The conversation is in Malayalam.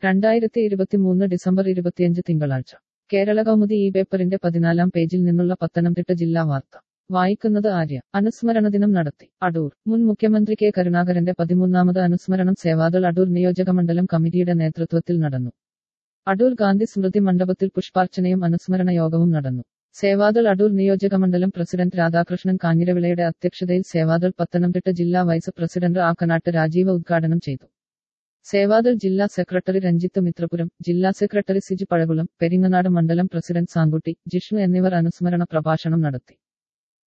രണ്ടായിരത്തി ഇരുപത്തിമൂന്ന് ഡിസംബർ ഇരുപത്തിയഞ്ച് തിങ്കളാഴ്ച കേരള കൗമുദി ഈ പേപ്പറിന്റെ പതിനാലാം പേജിൽ നിന്നുള്ള പത്തനംതിട്ട ജില്ലാ വാർത്ത വായിക്കുന്നത് ആര്യ അനുസ്മരണ ദിനം നടത്തി അടൂർ മുൻ മുഖ്യമന്ത്രി കെ കരുണാകരന്റെ പതിമൂന്നാമത് അനുസ്മരണം സേവാദൾ അടൂർ നിയോജകമണ്ഡലം കമ്മിറ്റിയുടെ നേതൃത്വത്തിൽ നടന്നു അടൂർ ഗാന്ധി സ്മൃതി മണ്ഡപത്തിൽ പുഷ്പാർച്ചനയും അനുസ്മരണ യോഗവും നടന്നു സേവാദൾ അടൂർ നിയോജകമണ്ഡലം പ്രസിഡന്റ് രാധാകൃഷ്ണൻ കാഞ്ഞിരവിളയുടെ അധ്യക്ഷതയിൽ സേവാദൾ പത്തനംതിട്ട ജില്ലാ വൈസ് പ്രസിഡന്റ് ആക്കനാട്ട് രാജീവ ഉദ്ഘാടനം ചെയ്തു സേവാദൾ ജില്ലാ സെക്രട്ടറി രഞ്ജിത്ത് മിത്രപുരം ജില്ലാ സെക്രട്ടറി സിജു പഴകുളം പെരിങ്ങനാട് മണ്ഡലം പ്രസിഡന്റ് സാങ്കുട്ടി ജിഷ്ണു എന്നിവർ അനുസ്മരണ പ്രഭാഷണം നടത്തി